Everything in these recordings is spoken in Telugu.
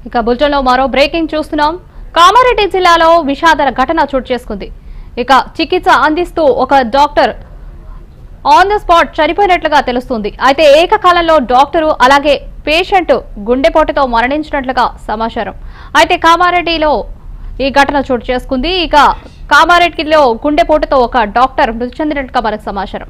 ఇక బులెటిన్లో మరో బ్రేకింగ్ చూస్తున్నాం కామారెడ్డి జిల్లాలో విషాదర ఘటన చోటు చేసుకుంది ఇక చికిత్స అందిస్తూ ఒక డాక్టర్ ఆన్ ద స్పాట్ చనిపోయినట్లుగా తెలుస్తుంది అయితే ఏకకాలంలో డాక్టరు అలాగే పేషెంట్ గుండెపోటుతో మరణించినట్లుగా సమాచారం అయితే కామారెడ్డిలో ఈ ఘటన చోటు చేసుకుంది ఇక కామారెడ్డిలో గుండెపోటుతో ఒక డాక్టర్ మృతి చెందినట్లుగా మనకు సమాచారం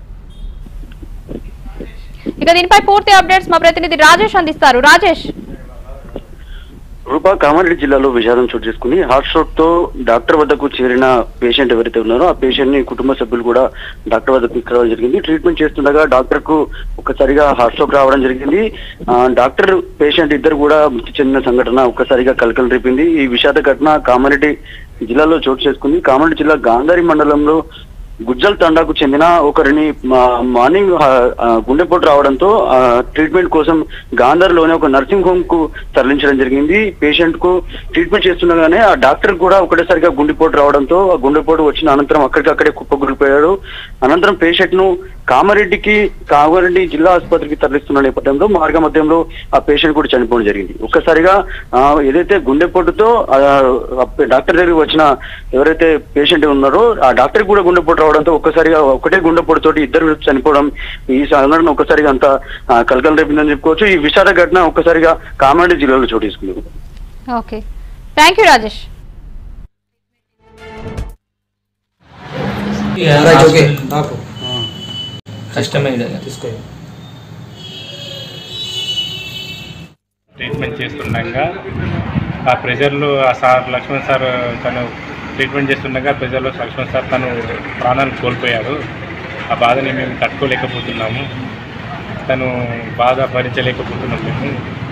ఇక దీనిపై పూర్తి అప్డేట్స్ మా ప్రతినిధి రాజేష్ అందిస్తారు రాజేష్ రూపా కామారెడ్డి జిల్లాలో విషాదం చోటు చేసుకుని హార్ట్ స్ట్రోక్ తో డాక్టర్ వద్దకు చేరిన పేషెంట్ ఎవరైతే ఉన్నారో ఆ పేషెంట్ ని కుటుంబ సభ్యులు కూడా డాక్టర్ వద్దకు తీసుకురావడం జరిగింది ట్రీట్మెంట్ చేస్తుండగా డాక్టర్ కు ఒక్కసారిగా హార్ట్ స్ట్రోక్ రావడం జరిగింది ఆ, డాక్టర్ పేషెంట్ ఇద్దరు కూడా మృతి చెందిన సంఘటన ఒక్కసారిగా కలకలు రేపింది ఈ విషాద ఘటన కామారెడ్డి జిల్లాలో చోటు చేసుకుంది కామారెడ్డి జిల్లా గాంధారి మండలంలో గుజ్జల్ తండాకు చెందిన ఒకరిని మా- మార్నింగ్ ఆ, ఆ, గుండెపోటు రావడంతో ఆ, ట్రీట్మెంట్ కోసం గాంధార్లోనే ఒక నర్సింగ్ హోమ్ కు తరలించడం జరిగింది పేషెంట్ కు ట్రీట్మెంట్ చేస్తుండగానే ఆ డాక్టర్ కూడా ఒకటేసారిగా గుండెపోటు రావడంతో ఆ గుండెపోటు వచ్చిన అనంతరం అక్కడికక్కడే కుప్పగురిపోయాడు అనంతరం పేషెంట్ ను కామారెడ్డికి కామారెడ్డి జిల్లా ఆసుపత్రికి తరలిస్తున్న నేపథ్యంలో మార్గ మధ్యంలో ఆ పేషెంట్ కూడా చనిపోవడం జరిగింది ఒక్కసారిగా ఆ, ఏదైతే గుండెపోటుతో ఆ, ఆ డాక్టర్ దగ్గరికి వచ్చిన ఎవరైతే పేషెంట్ ఉన్నారో ఆ డాక్టర్ కూడా గుండెపోటు రావడంతో ఒక్కసారిగా ఒకటే గుండెపోటుతోటి ఇద్దరు చనిపోవడం ఈ సంఘటన ఒక్కసారిగా అంత ఆ, కలకలం రేపిందని చెప్పుకోవచ్చు ఈ విషాద ఘటన ఒక్కసారిగా కామారెడ్డి జిల్లాలో చోటు చేసుకుంది okay thank you Rajesh right okay నాకు కష్టమే ఇది. తీసుకో ట్రీట్మెంట్ చేస్తుండగా ఆ ప్రెషర్లో ఆ సార్ లక్ష్మణ్ సార్ తను ట్రీట్మెంట్ చేస్తుండగా ప్రెషర్లో లక్ష్మణ్ సార్ తను ప్రాణాలు కోల్పోయాడు ఆ బాధని మేము తట్టుకోలేకపోతున్నాము తను బాధ భరించలేకపోతున్నాం మేము